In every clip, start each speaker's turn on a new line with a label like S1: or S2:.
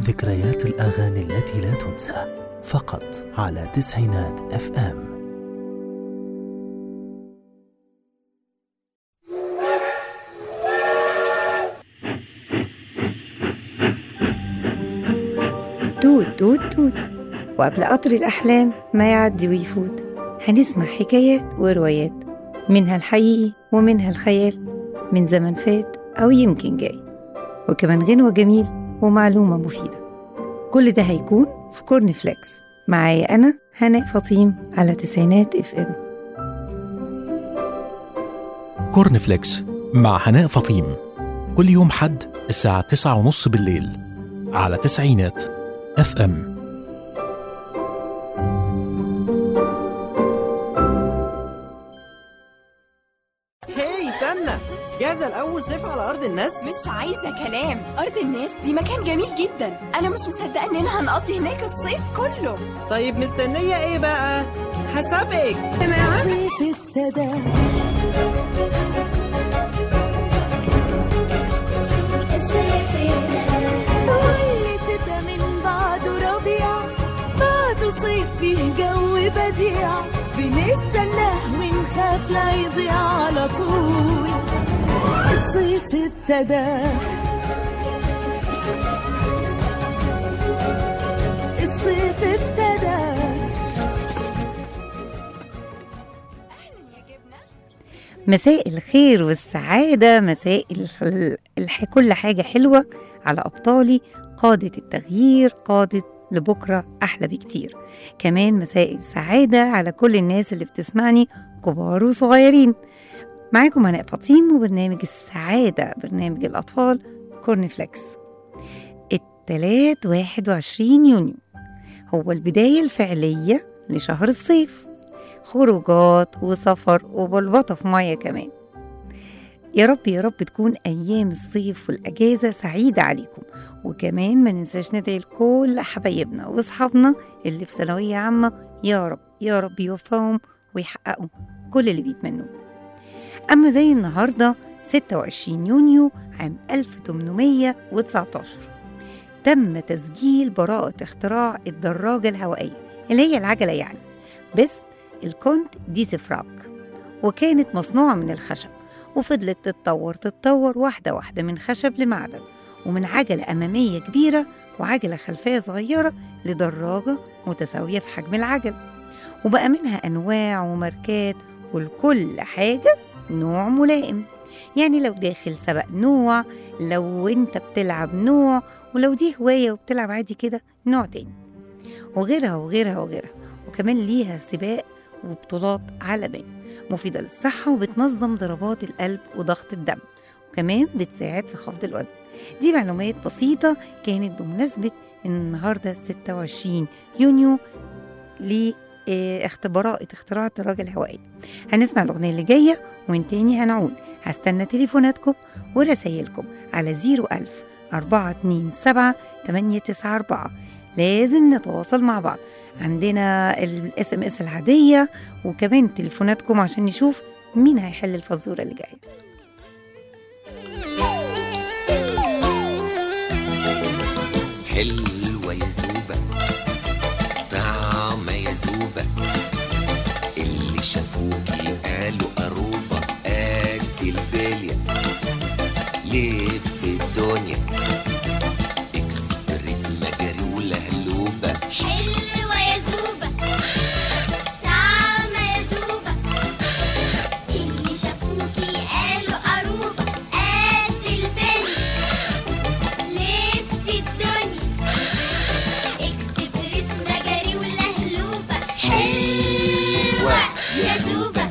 S1: ذكريات الأغاني التي لا تنسى فقط على تسعينات اف ام
S2: توت توت توت وقبل قطر الأحلام ما يعدي ويفوت هنسمع حكايات وروايات منها الحقيقي ومنها الخيال من زمن فات أو يمكن جاي وكمان غنوة جميل ومعلومة مفيدة كل ده هيكون في كورن فليكس معايا أنا هناء فطيم على تسعينات اف ام
S3: كورن فليكس مع هناء فطيم كل يوم حد الساعة تسعة ونص بالليل على تسعينات اف ام
S4: هاي استنى جاهزة لأول صيف على أرض الناس؟
S5: مش عايزة كلام أرض الناس دي مكان جميل جدا أنا مش مصدقة إننا هنقضي هناك الصيف كله
S4: طيب مستنية إيه بقى؟ هسابقك
S2: الصيف ابتدى كل شتا من بعده ربيع بعده صيف فيه جو بديع بنستناه ونخاف لا يضيع على طول الصيف ابتدى الصيف ابتدى مساء الخير والسعادة مساء ال- الح... كل حاجة حلوة على أبطالي قادة التغيير قادة لبكرة أحلى بكتير كمان مساء السعادة على كل الناس اللي بتسمعني كبار وصغيرين معاكم هناء فطيم وبرنامج السعادة برنامج الأطفال كورن فليكس التلات واحد وعشرين يونيو هو البداية الفعلية لشهر الصيف خروجات وسفر وبلبطة في مية كمان يا رب يا رب تكون أيام الصيف والأجازة سعيدة عليكم وكمان ما ننساش ندعي لكل حبايبنا وأصحابنا اللي في ثانوية عامة يا رب يا رب يوفقهم ويحققوا كل اللي بيتمنوه أما زي النهاردة 26 يونيو عام 1819 تم تسجيل براءة اختراع الدراجة الهوائية اللي هي العجلة يعني بس الكونت دي سفراك وكانت مصنوعة من الخشب وفضلت تتطور تتطور واحدة واحدة من خشب لمعدن ومن عجلة أمامية كبيرة وعجلة خلفية صغيرة لدراجة متساوية في حجم العجل وبقى منها أنواع وماركات ولكل حاجة نوع ملائم يعني لو داخل سبق نوع لو انت بتلعب نوع ولو دي هواية وبتلعب عادي كده نوع تاني وغيرها وغيرها وغيرها وكمان ليها سباق وبطولات عالمية مفيدة للصحة وبتنظم ضربات القلب وضغط الدم وكمان بتساعد في خفض الوزن دي معلومات بسيطة كانت بمناسبة إن النهاردة 26 يونيو لاختبارات اختراع الدراجة الهوائية هنسمع الأغنية اللي جاية ومن تاني هنعود هستنى تليفوناتكم ورسايلكم على 01000 427 894 لازم نتواصل مع بعض عندنا الاس ام اس العادية وكمان تليفوناتكم عشان نشوف مين هيحل الفزورة اللي جاية
S6: حلوة يا زوبة طعمة يا زوبة اللي شافوكي قالوا قروبة قد البلية لف الدنيا اكسبريس مجاري ولهلوبة
S7: حلوة يا زوبة طعمة يا زوبة اللي شافوكي قالوا قروبة قد الفيلم لف الدنيا اكسبريس مجاري ولهلوبة حلوة يا زوبة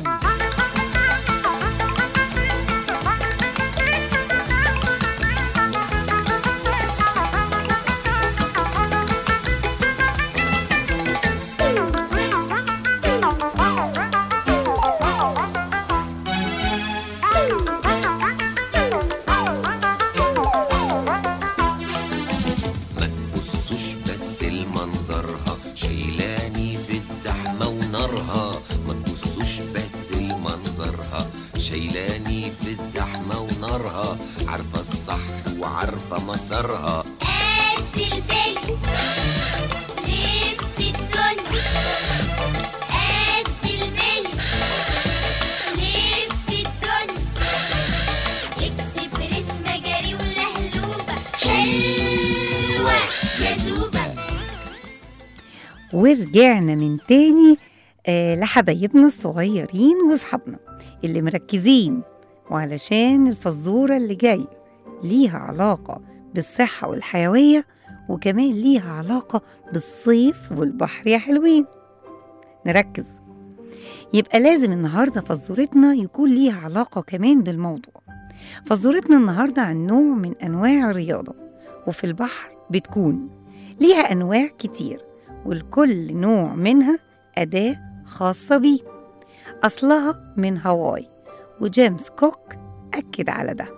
S6: ما تبصوش بس لمنظرها شايلاني في الزحمة ونارها ما تبصوش بس لمنظرها شايلاني في الزحمة ونارها عارفة الصح وعارفة مسارها
S7: آه قد البلي لف الدنيا قد البلي لف الدنيا اكسبريس مجاري ولهلوبة حلوة يا زوبة
S2: ورجعنا من تاني آه لحبايبنا الصغيرين واصحابنا اللي مركزين وعلشان الفزورة اللي جاية ليها علاقة بالصحة والحيوية وكمان ليها علاقة بالصيف والبحر يا حلوين نركز يبقى لازم النهاردة فزورتنا يكون ليها علاقة كمان بالموضوع فزورتنا النهاردة عن نوع من أنواع الرياضة وفي البحر بتكون ليها أنواع كتير ولكل نوع منها أداة خاصة بيه أصلها من هاواي وجيمس كوك أكد على ده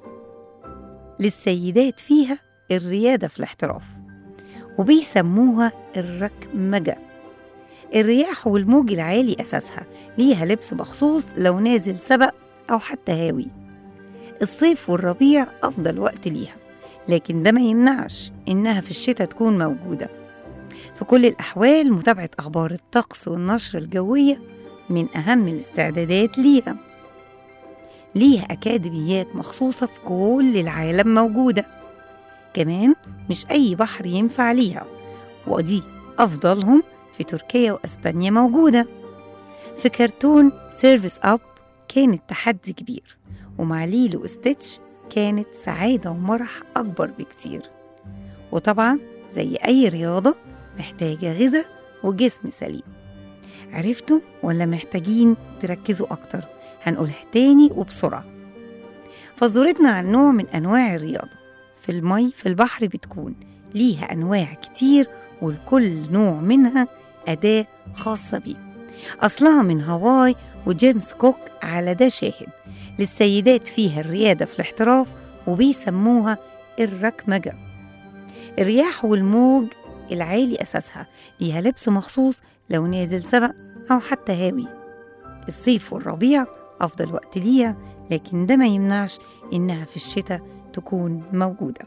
S2: للسيدات فيها الريادة في الاحتراف وبيسموها الركمجة الرياح والموج العالي أساسها ليها لبس مخصوص لو نازل سبق أو حتى هاوي الصيف والربيع أفضل وقت ليها لكن ده ما يمنعش إنها في الشتاء تكون موجودة في كل الأحوال متابعة أخبار الطقس والنشر الجوية من أهم الاستعدادات ليها ليها أكاديميات مخصوصة في كل العالم موجودة كمان مش أي بحر ينفع ليها ودي أفضلهم في تركيا وأسبانيا موجودة في كرتون سيرفيس أب كانت تحدي كبير ومع ليلو وستيتش كانت سعادة ومرح أكبر بكتير وطبعا زي أي رياضة محتاجة غذاء وجسم سليم عرفتم ولا محتاجين تركزوا أكتر هنقولها تاني وبسرعة فزورتنا عن نوع من أنواع الرياضة في المي في البحر بتكون ليها أنواع كتير ولكل نوع منها أداة خاصة بيه أصلها من هاواي وجيمس كوك على ده شاهد للسيدات فيها الريادة في الاحتراف وبيسموها الركمجة الرياح والموج العالي أساسها ليها لبس مخصوص لو نازل سبق أو حتى هاوي الصيف والربيع أفضل وقت ليها لكن ده ما يمنعش إنها في الشتاء تكون موجودة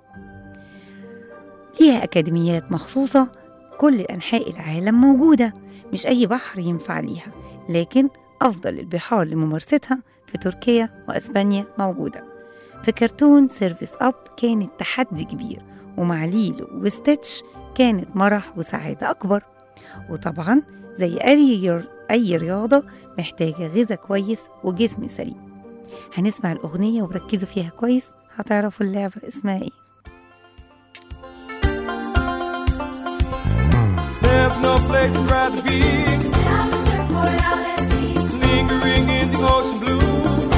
S2: ليها أكاديميات مخصوصة كل أنحاء العالم موجودة مش أي بحر ينفع ليها لكن أفضل البحار لممارستها في تركيا وأسبانيا موجودة في كرتون سيرفيس أب كانت تحدي كبير ومع ليلو وستيتش كانت مرح وسعادة أكبر وطبعا زي أي أي رياضة محتاجة غذاء كويس وجسم سليم هنسمع الأغنية وركزوا فيها كويس هتعرفوا اللعبة اسمها ايه
S8: There's no place I'd rather be. Lingering in the ocean blue.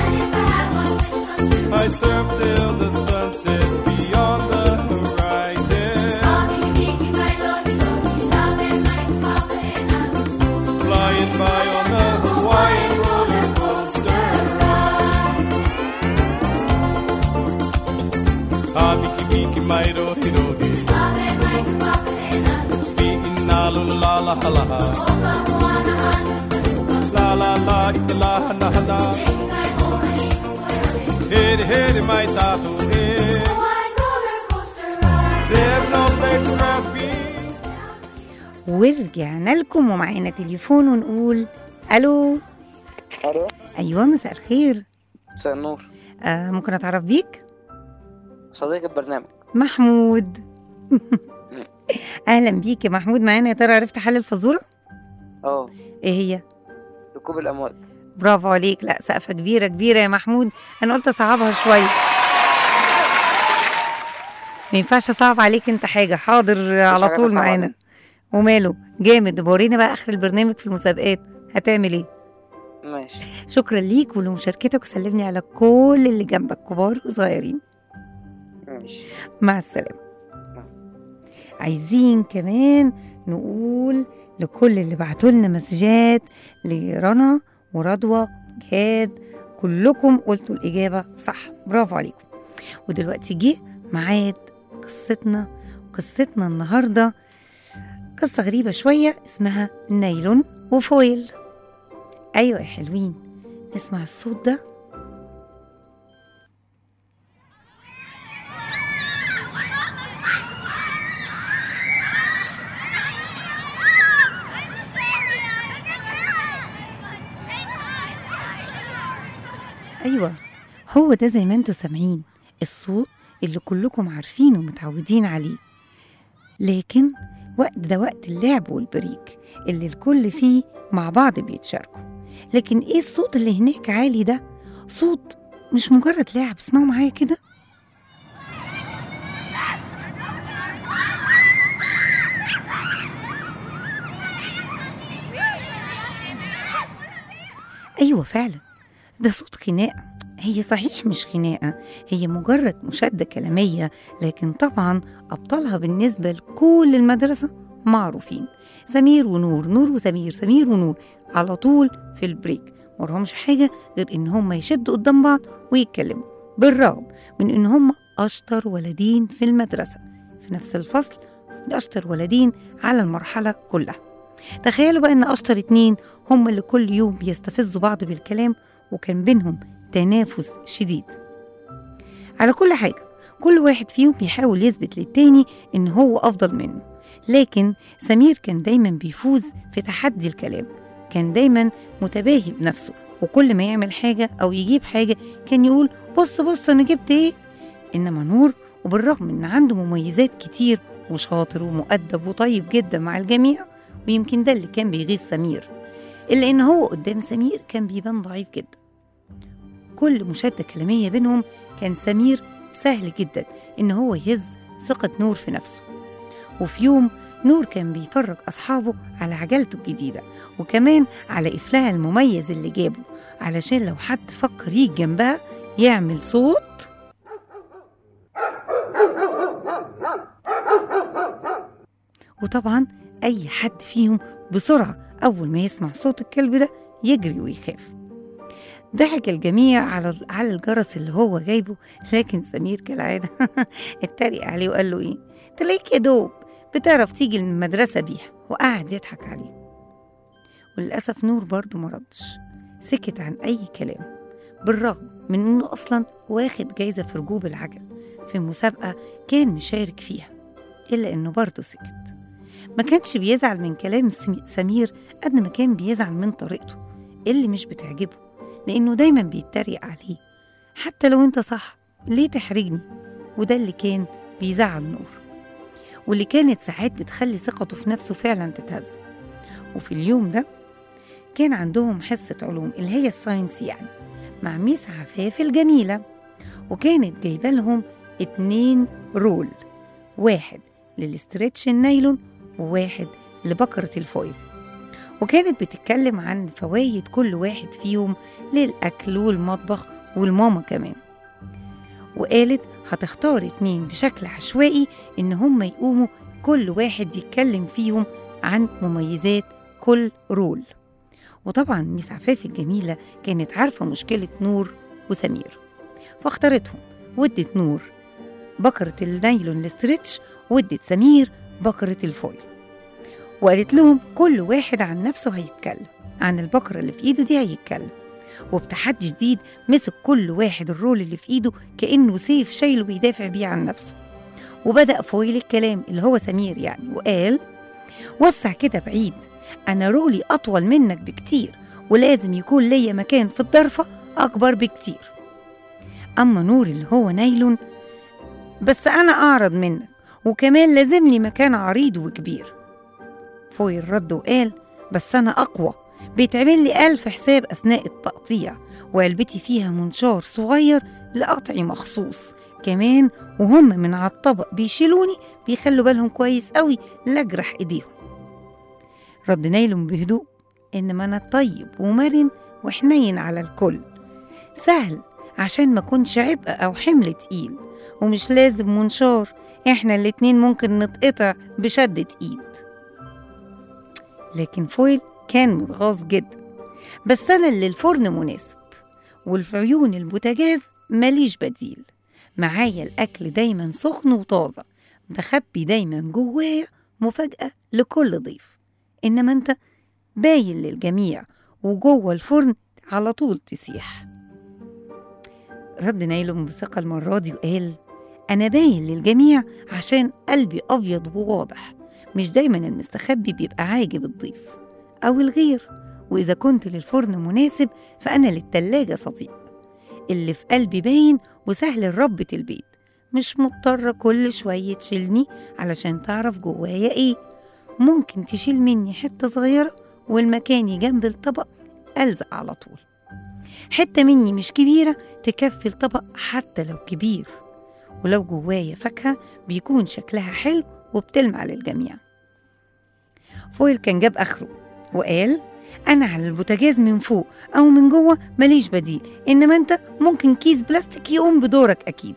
S8: I'd surf till the sun sets beyond the horizon. Flying by on a Hawaiian roller coaster ride. Habiki biki mairo hiroge. Beating la la la la la la la. La la la ita la na na. Heri heri mai tatu eh. There's no place I'd rather be.
S2: ورجعنا لكم ومعانا تليفون ونقول الو
S9: الو
S2: ايوه مساء الخير
S9: مساء النور
S2: آه ممكن اتعرف بيك
S9: صديق البرنامج
S2: محمود اهلا بيك يا محمود معانا يا ترى عرفت حل الفزوره
S9: اه
S2: ايه هي
S9: ركوب الامواج
S2: برافو عليك لا سقفه كبيره كبيره يا محمود انا قلت اصعبها شويه ما ينفعش اصعب عليك انت حاجه حاضر على
S9: حاجة
S2: طول
S9: تصعب
S2: معانا
S9: عليك.
S2: وماله جامد ورينا بقى اخر البرنامج في المسابقات هتعمل ايه
S9: ماشي
S2: شكرا ليك ولمشاركتك وسلمني على كل اللي جنبك كبار وصغيرين
S9: ماشي
S2: مع السلامة عايزين كمان نقول لكل اللي بعتوا لنا مسجات لرنا ورضوى جهاد كلكم قلتوا الإجابة صح برافو عليكم ودلوقتي جه ميعاد قصتنا قصتنا النهاردة قصة غريبة شوية اسمها نايلون وفويل أيوة يا حلوين نسمع الصوت ده هو ده زي ما انتوا سامعين الصوت اللي كلكم عارفينه ومتعودين عليه لكن وقت ده وقت اللعب والبريك اللي الكل فيه مع بعض بيتشاركوا لكن ايه الصوت اللي هناك عالي ده صوت مش مجرد لعب اسمعوا معايا كده ايوه فعلا ده صوت خناقه هي صحيح مش خناقه هي مجرد مشاده كلاميه لكن طبعا ابطالها بالنسبه لكل المدرسه معروفين سمير ونور نور وسمير سمير ونور على طول في البريك وراهمش حاجه غير ان هم يشدوا قدام بعض ويتكلموا بالرغم من ان هم اشطر ولدين في المدرسه في نفس الفصل اشطر ولدين على المرحله كلها تخيلوا بقى ان اشطر اتنين هم اللي كل يوم بيستفزوا بعض بالكلام وكان بينهم تنافس شديد على كل حاجة كل واحد فيهم بيحاول يثبت للتاني إن هو أفضل منه لكن سمير كان دايما بيفوز في تحدي الكلام كان دايما متباهي بنفسه وكل ما يعمل حاجة أو يجيب حاجة كان يقول بص بص أنا جبت إيه إنما نور وبالرغم إن عنده مميزات كتير وشاطر ومؤدب وطيب جدا مع الجميع ويمكن ده اللي كان بيغيظ سمير إلا إن هو قدام سمير كان بيبان ضعيف جدا كل مشادة كلامية بينهم كان سمير سهل جدا إن هو يهز ثقة نور في نفسه وفي يوم نور كان بيفرج أصحابه على عجلته الجديدة وكمان على قفلها المميز اللي جابه علشان لو حد فكر يجي جنبها يعمل صوت وطبعا أي حد فيهم بسرعة أول ما يسمع صوت الكلب ده يجري ويخاف ضحك الجميع على على الجرس اللي هو جايبه لكن سمير كالعادة اتريق عليه وقال له ايه تلاقيك يا دوب بتعرف تيجي من المدرسة بيها وقعد يضحك عليه وللأسف نور برضه مرضش سكت عن أي كلام بالرغم من إنه أصلا واخد جايزة في ركوب العجل في مسابقة كان مشارك فيها إلا إنه برضه سكت ما كانش بيزعل من كلام سمي- سمير قد ما كان بيزعل من طريقته اللي مش بتعجبه لأنه دايما بيتريق عليه حتى لو انت صح ليه تحرجني وده اللي كان بيزعل نور واللي كانت ساعات بتخلي ثقته في نفسه فعلا تتهز وفي اليوم ده كان عندهم حصة علوم اللي هي الساينس يعني مع ميس عفاف الجميلة وكانت جايبة لهم اتنين رول واحد للاسترتش النايلون وواحد لبكرة الفويل وكانت بتتكلم عن فوايد كل واحد فيهم للأكل والمطبخ والماما كمان وقالت هتختار اتنين بشكل عشوائي إن هم يقوموا كل واحد يتكلم فيهم عن مميزات كل رول وطبعا ميس عفاف الجميلة كانت عارفة مشكلة نور وسمير فاختارتهم وادت نور بكرة النايلون الستريتش وادت سمير بكرة الفويل وقالت لهم كل واحد عن نفسه هيتكلم عن البكرة اللي في ايده دي هيتكلم وبتحدي شديد مسك كل واحد الرول اللي في ايده كأنه سيف شايله بيدافع بيه عن نفسه وبدأ فويل الكلام اللي هو سمير يعني وقال وسع كده بعيد أنا رولي أطول منك بكتير ولازم يكون ليا مكان في الضرفة أكبر بكتير أما نور اللي هو نايلون بس أنا أعرض منك وكمان لازم لي مكان عريض وكبير فويل رد وقال بس أنا أقوى بيتعمل لي ألف حساب أثناء التقطيع وعلبتي فيها منشار صغير لقطعي مخصوص كمان وهم من على الطبق بيشيلوني بيخلوا بالهم كويس قوي لأجرح إيديهم رد نايلون بهدوء إنما أنا طيب ومرن وحنين على الكل سهل عشان ما كنش عبء أو حمل تقيل ومش لازم منشار إحنا الاتنين ممكن نتقطع بشدة إيد لكن فويل كان متغاظ جدا بس أنا اللي الفرن مناسب والفي عيون البوتاجاز ماليش بديل معايا الأكل دايما سخن وطازة بخبي دايما جوايا مفاجأة لكل ضيف إنما أنت باين للجميع وجوه الفرن على طول تسيح رد نايلون بثقة المرة دي وقال أنا باين للجميع عشان قلبي أبيض وواضح مش دايما المستخبي بيبقى عاجب الضيف أو الغير وإذا كنت للفرن مناسب فأنا للتلاجة صديق اللي في قلبي باين وسهل لربة البيت مش مضطرة كل شوية تشيلني علشان تعرف جوايا ايه ممكن تشيل مني حتة صغيرة والمكاني جنب الطبق ألزق على طول حتة مني مش كبيرة تكفي الطبق حتى لو كبير ولو جوايا فاكهة بيكون شكلها حلو وبتلمع للجميع فويل كان جاب آخره وقال أنا على البوتاجاز من فوق أو من جوه ماليش بديل إنما أنت ممكن كيس بلاستيك يقوم بدورك أكيد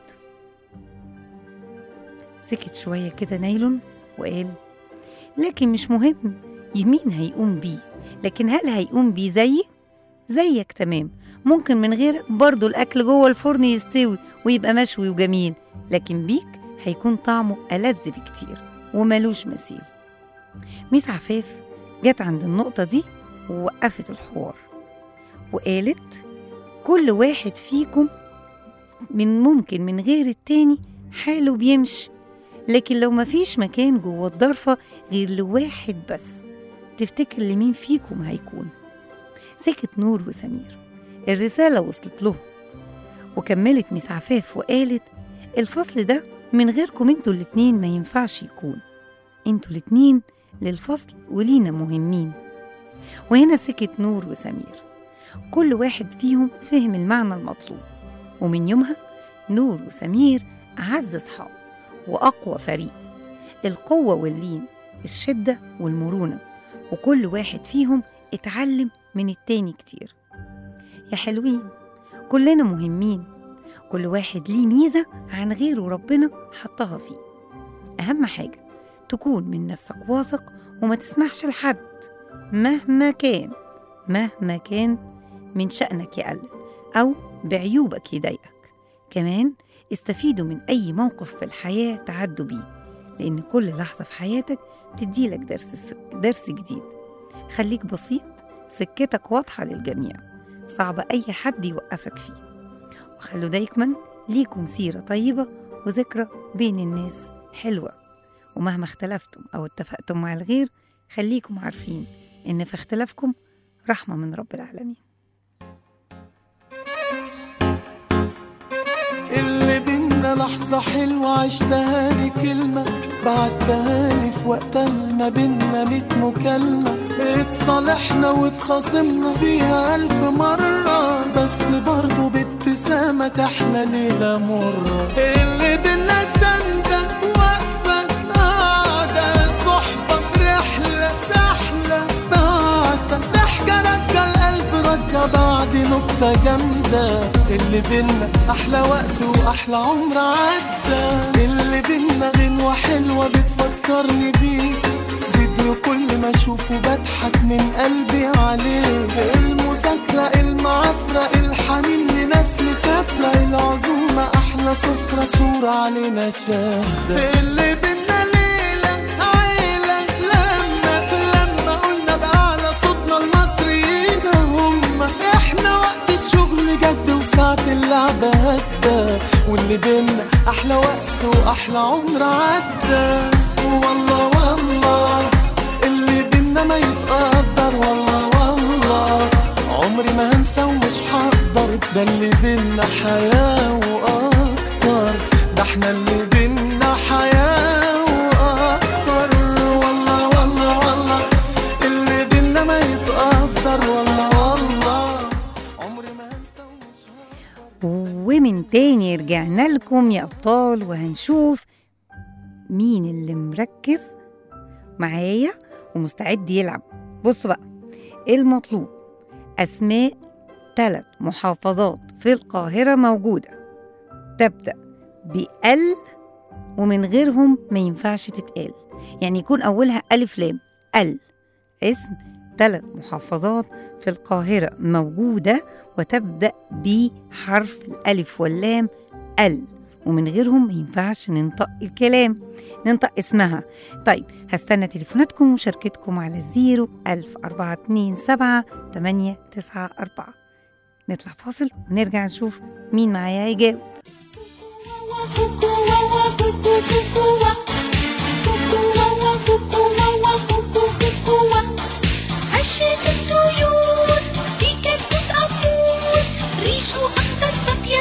S2: سكت شوية كده نايلون وقال لكن مش مهم يمين هيقوم بيه لكن هل هيقوم بيه زيي؟ زيك تمام ممكن من غيرك برضه الأكل جوه الفرن يستوي ويبقى مشوي وجميل لكن بيك هيكون طعمه ألذ بكتير وملوش مثيل ميس عفاف جت عند النقطة دي ووقفت الحوار وقالت كل واحد فيكم من ممكن من غير التاني حاله بيمشي لكن لو مفيش مكان جوه الضرفة غير لواحد بس تفتكر لمين فيكم هيكون سكت نور وسمير الرسالة وصلت له وكملت ميس عفاف وقالت الفصل ده من غيركم انتوا الاتنين ما ينفعش يكون انتوا الاتنين للفصل ولينا مهمين وهنا سكت نور وسمير كل واحد فيهم فهم المعنى المطلوب ومن يومها نور وسمير أعز صحاب وأقوى فريق القوة واللين الشدة والمرونة وكل واحد فيهم اتعلم من التاني كتير يا حلوين كلنا مهمين كل واحد ليه ميزة عن غيره ربنا حطها فيه أهم حاجة تكون من نفسك واثق وما تسمحش لحد مهما كان مهما كان من شأنك يقلل أو بعيوبك يضايقك كمان استفيدوا من أي موقف في الحياة تعدوا بيه لأن كل لحظة في حياتك بتديلك درس درس جديد خليك بسيط سكتك واضحة للجميع صعب أي حد يوقفك فيه وخلوا دايما ليكم سيرة طيبة وذكرى بين الناس حلوة ومهما اختلفتم أو اتفقتم مع الغير خليكم عارفين إن في اختلافكم رحمة من رب العالمين
S10: اللي بينا لحظة حلوة عشتها لي كلمة بعتها لي في وقتها ما بينا ميت مكالمة اتصالحنا واتخاصمنا فيها ألف مرة بس برضه بابتسامة تحلى ليلة مرة اللي بينا سندة واقفة قاعدة صحبة برحلة سحلة بعدة ضحكة رجع القلب رجع بعد نكتة جامدة اللي بينا أحلى وقت وأحلى عمر عدى اللي بينا غنوة حلوة بتفكرني بيك فيديو كل ما اشوفه بضحك من قلبي عليه المذاكرة المعافرة الحنين لناس مسافرة العزومة أحلى سفرة صورة علينا شاهدة اللي بينا ليلة عيلة لما لما قلنا بأعلى صوتنا المصريين هم احنا وقت الشغل جد وساعة اللعبة هدى واللي بينا أحلى وقت وأحلى عمر عدى والله والله اللي بينا ما يتقدر والله والله عمري ما هنسى ومش هقدر ده اللي بينا حياة وأكتر ده احنا اللي بينا حياة وأكتر والله والله والله اللي بينا ما يتقدر والله والله عمري ما هنسى ومش هقدر
S2: ومن تاني رجعنا لكم يا أبطال وهنشوف مين اللي مركز معايا ومستعد يلعب بصوا بقى المطلوب أسماء ثلاث محافظات في القاهرة موجودة تبدأ بال ومن غيرهم ما ينفعش تتقال يعني يكون أولها ألف لام ال اسم ثلاث محافظات في القاهرة موجودة وتبدأ بحرف الألف واللام ال ومن غيرهم ما ينفعش ننطق الكلام ننطق اسمها طيب هستنى تليفوناتكم ومشاركتكم على الزيرو ألف أربعة اتنين سبعة تمانية تسعة أربعة نطلع فاصل ونرجع نشوف مين معايا يجاوب
S7: عشان الطيور في كتكوت أمور ريشه أخضر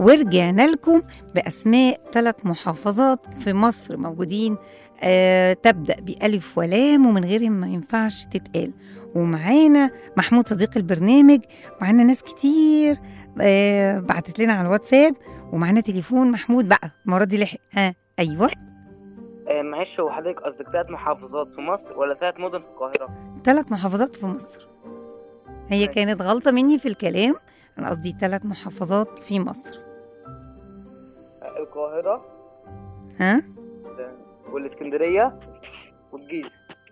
S2: ورجعنا لكم بأسماء ثلاث محافظات في مصر موجودين آه تبدأ بألف ولام ومن غيرهم ما ينفعش تتقال ومعانا محمود صديق البرنامج معانا ناس كتير آه بعتت لنا على الواتساب ومعانا تليفون محمود بقى المرة دي لحق ها أيوه
S9: آه، معلش هو حضرتك قصدك ثلاث محافظات في مصر ولا ثلاث مدن في القاهرة؟
S2: ثلاث محافظات في مصر هي
S9: ماشي.
S2: كانت غلطة مني في الكلام أنا قصدي ثلاث محافظات في مصر
S9: آه، القاهرة
S2: ها
S9: والاسكندرية والجيزة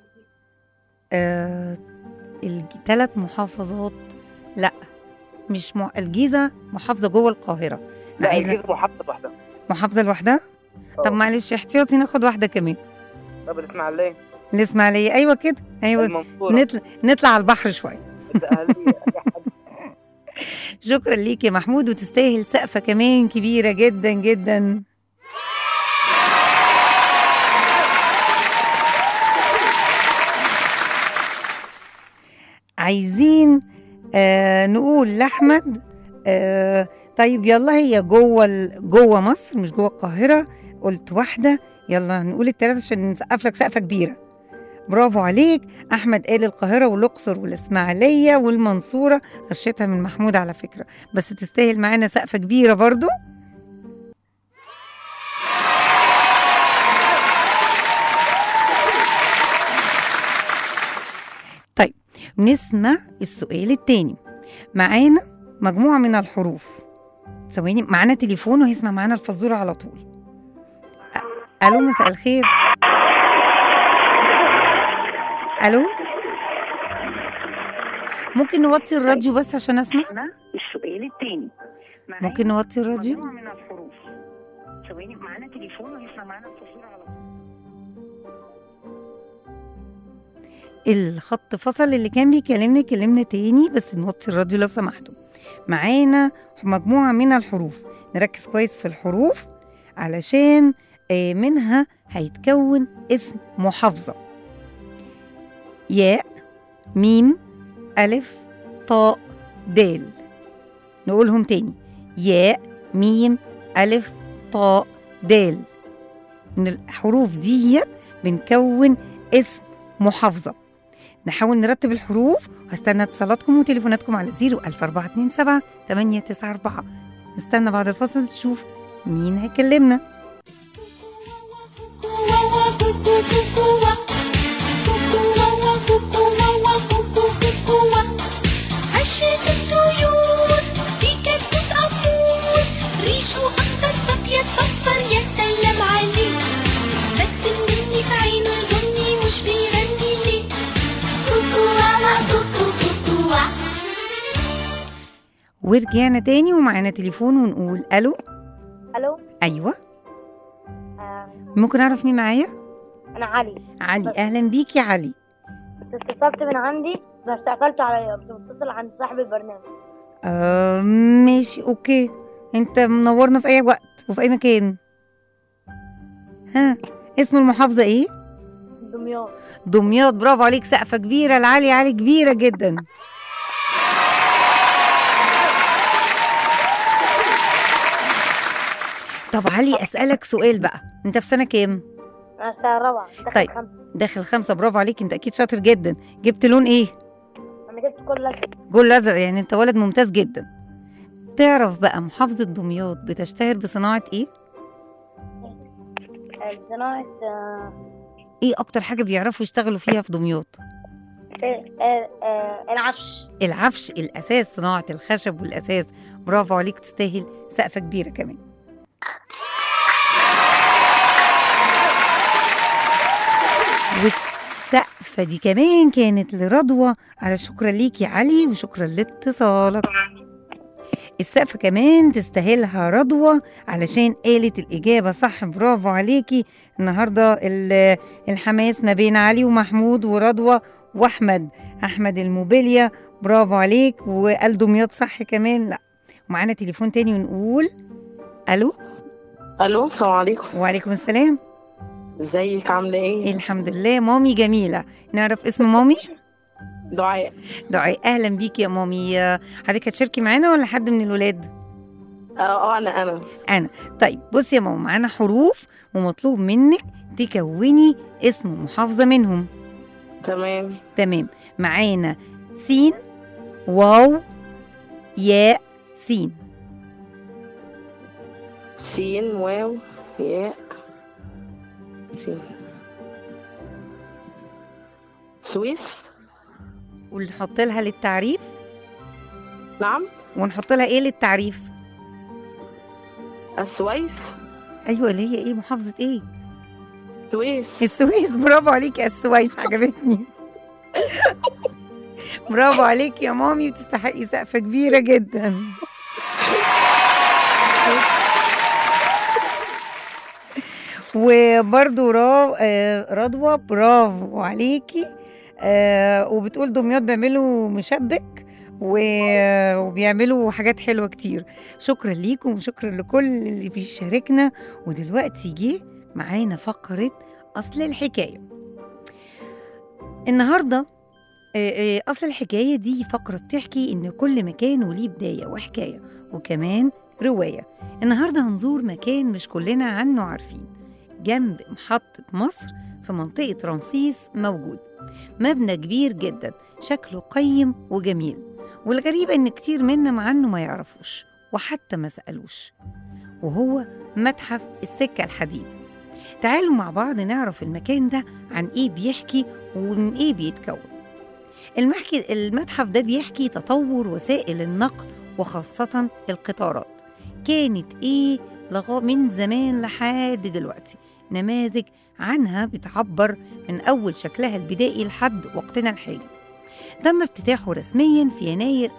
S2: آه الثلاث محافظات لا مش مع... الجيزة محافظة جوه القاهرة أنا
S9: لا
S2: عايزة
S9: الجيزة محافظة لوحدها
S2: محافظة لوحدها طب
S9: آه.
S2: معلش احتياطي ناخد واحدة كمان
S9: طب الإسماعيلية
S2: الإسماعيلية أيوة كده أيوة
S9: المنصورة
S2: نطلع نطلع على البحر شوية
S9: الدقهلية
S2: شكرا ليك يا محمود وتستاهل سقفة كمان كبيرة جدا جدا عايزين آه نقول لأحمد آه طيب يلا هي جوه ال- جوه مصر مش جوه القاهرة قلت واحدة يلا نقول التلاتة عشان نسقف لك سقفة كبيرة برافو عليك أحمد قال القاهرة والأقصر والإسماعيلية والمنصورة غشيتها من محمود على فكرة بس تستاهل معانا سقفة كبيرة برضو طيب نسمع السؤال التاني معانا مجموعة من الحروف ثواني معانا تليفون وهيسمع معانا الفزورة على طول أ- ألو مساء الخير ألو ممكن نوطي الراديو بس عشان أسمع
S11: السؤال الثاني
S2: ممكن نوطي الراديو
S11: مجموعة من الحروف ثواني معانا تليفون ويسمع معانا التصوير على طول
S2: الخط فصل اللي كان بيكلمنا كلمنا تاني بس نوطي الراديو لو سمحتوا معانا مجموعة من الحروف نركز كويس في الحروف علشان آه، منها هيتكون اسم محافظة ياء ميم ألف طاء دال نقولهم تاني ياء ميم ألف طاء دال من الحروف ديت بنكون اسم محافظة نحاول نرتب الحروف وهستنى اتصالاتكم وتليفوناتكم على 01427 894 نستنى بعد الفاصل تشوف مين هيكلمنا
S7: عشت الطيور في كتكوت أمور ريشه أخضر فابيض فاصفر يا سلام عليه بس مني في عينه البني مش بيغني ليه كوكو واوا كوكو كوكو وا
S2: ورجعنا تاني ومعانا تليفون ونقول الو
S12: الو
S2: ايوه
S12: آه،
S2: ممكن اعرف مين معايا
S12: انا علي
S2: علي اهلا بيك يا علي
S12: بس اتصلت من عندي بس قفلت عليا كنت متصل عند صاحب البرنامج
S2: آه ماشي اوكي انت منورنا في اي وقت وفي اي مكان ها اسم المحافظة ايه؟
S12: دمياط
S2: دمياط برافو عليك سقفة كبيرة لعلي علي كبيرة جدا طب علي اسألك سؤال بقى انت في سنة كام؟
S12: انا الساعه الرابعه داخل
S2: طيب.
S12: خمسة.
S2: داخل خمسة برافو عليك انت اكيد شاطر جدا جبت لون ايه؟
S12: انا جبت كل لازم
S2: جول ازرق يعني انت ولد ممتاز جدا تعرف بقى محافظة دمياط بتشتهر بصناعة ايه؟
S12: صناعه آه،
S2: ايه اكتر حاجة بيعرفوا يشتغلوا فيها في دمياط؟
S12: آه، آه، آه، العفش
S2: العفش الاساس صناعة الخشب والاساس برافو عليك تستاهل سقفة كبيرة كمان والسقفة دي كمان كانت لرضوى على شكرا ليك يا علي وشكرا لاتصالك السقفة كمان تستاهلها رضوى علشان قالت الإجابة صح برافو عليكي النهاردة ال- الحماس ما بين علي ومحمود ورضوى وأحمد أحمد الموبيليا برافو عليك وقال دمياط صح كمان لا ومعانا تليفون تاني ونقول ألو
S13: الو السلام عليكم
S2: وعليكم السلام
S13: ازيك عامله ايه
S2: الحمد لله مامي جميلة نعرف اسم مامي
S13: دعاء
S2: دعاء أهلا بيكي يا مامي حضرتك هتشاركي معانا ولا حد من الولاد
S13: اه انا انا
S2: انا طيب بصي يا ماما معانا حروف ومطلوب منك تكوني اسم محافظه منهم
S13: تمام
S2: تمام معانا سين واو ياء سين
S13: سين واو ياء سين سويس
S2: ونحط لها للتعريف
S13: نعم
S2: ونحط لها ايه للتعريف
S13: السويس
S2: ايوه اللي هي ايه محافظه ايه
S13: سويس
S2: السويس برافو عليك يا السويس عجبتني برافو عليك يا مامي وتستحقي سقفه كبيره جدا وبرضو را... آه، رضوى برافو عليكي آه، وبتقول دمياط بيعملوا مشبك و- وبيعملوا حاجات حلوه كتير شكرا ليكم وشكرا لكل اللي بيشاركنا ودلوقتي جه معانا فقره اصل الحكايه النهارده آه، آه، اصل الحكايه دي فقره بتحكي ان كل مكان وليه بدايه وحكايه وكمان روايه النهارده هنزور مكان مش كلنا عنه عارفين جنب محطه مصر في منطقه رمسيس موجود مبنى كبير جدا شكله قيم وجميل والغريب ان كتير منا عنه ما يعرفوش وحتى ما سالوش وهو متحف السكه الحديد تعالوا مع بعض نعرف المكان ده عن ايه بيحكي ومن ايه بيتكون المحكي المتحف ده بيحكي تطور وسائل النقل وخاصة القطارات كانت ايه لغا من زمان لحد دلوقتي نماذج عنها بتعبر من أول شكلها البدائي لحد وقتنا الحالي تم افتتاحه رسميا في يناير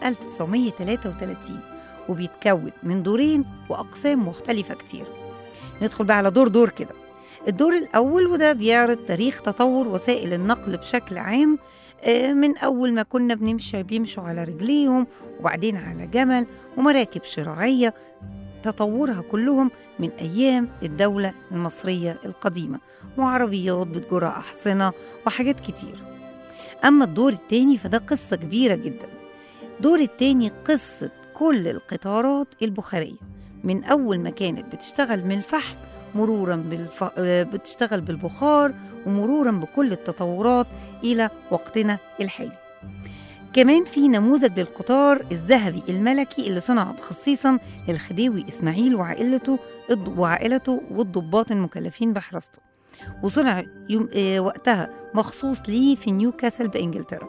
S2: 1933 وبيتكون من دورين وأقسام مختلفة كتير ندخل بقى على دور دور كده الدور الأول وده بيعرض تاريخ تطور وسائل النقل بشكل عام آه، من أول ما كنا بنمشي بيمشوا على رجليهم وبعدين على جمل ومراكب شراعية تطورها كلهم من أيام الدولة المصرية القديمة وعربيات بتجرى أحصنة وحاجات كتير أما الدور التاني فده قصة كبيرة جدا الدور التاني قصة كل القطارات البخارية من أول ما كانت بتشتغل من الفحم مرورا بالف... آه، بتشتغل بالبخار ومرورا بكل التطورات إلى وقتنا الحالي كمان في نموذج للقطار الذهبي الملكي اللي صنع خصيصا للخديوي إسماعيل وعائلته الض- وعائلته والضباط المكلفين بحراسته وصنع يوم آه وقتها مخصوص ليه في نيوكاسل بإنجلترا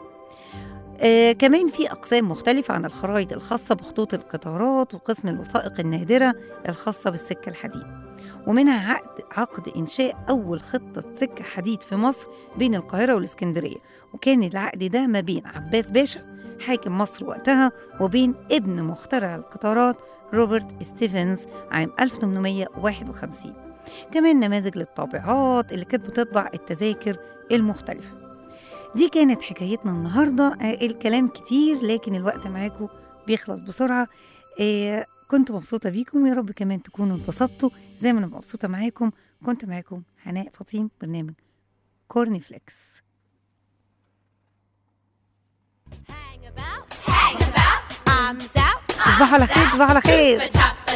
S2: آه كمان في أقسام مختلفة عن الخرائط الخاصة بخطوط القطارات وقسم الوثائق النادرة الخاصة بالسكة الحديد ومنها عقد عقد إنشاء أول خطة سكة حديد في مصر بين القاهرة والإسكندرية وكان العقد ده ما بين عباس باشا حاكم مصر وقتها وبين ابن مخترع القطارات روبرت ستيفنز عام 1851 كمان نماذج للطابعات اللي كانت بتطبع التذاكر المختلفة دي كانت حكايتنا النهاردة آه، الكلام كتير لكن الوقت معاكم بيخلص بسرعة آه، كنت مبسوطة بيكم يا رب كمان تكونوا اتبسطتوا زي ما أنا مبسوطة معاكم كنت معاكم هناء فطيم برنامج كورني فليكس تصبحوا على خير تصبحوا على خير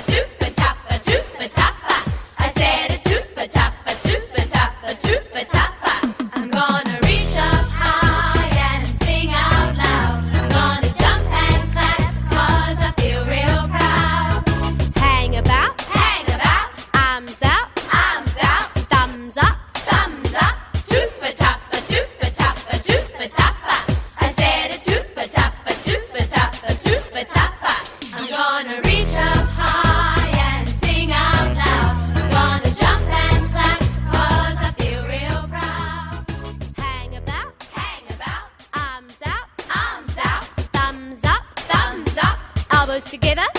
S7: I'm gonna reach up high and sing out loud. I'm gonna jump and clap 'cause I feel real proud. Hang about, hang about, arms out, arms out, thumbs up, thumbs up. Toofa tappa, toofa tappa, toofa tappa. I said a toofa tappa, toofa tappa, toofa tappa. I'm gonna reach up high and sing out loud. I'm gonna jump and clap 'cause I feel real proud. Hang about, hang about, arms out, arms out, thumbs up, thumbs up, elbows together,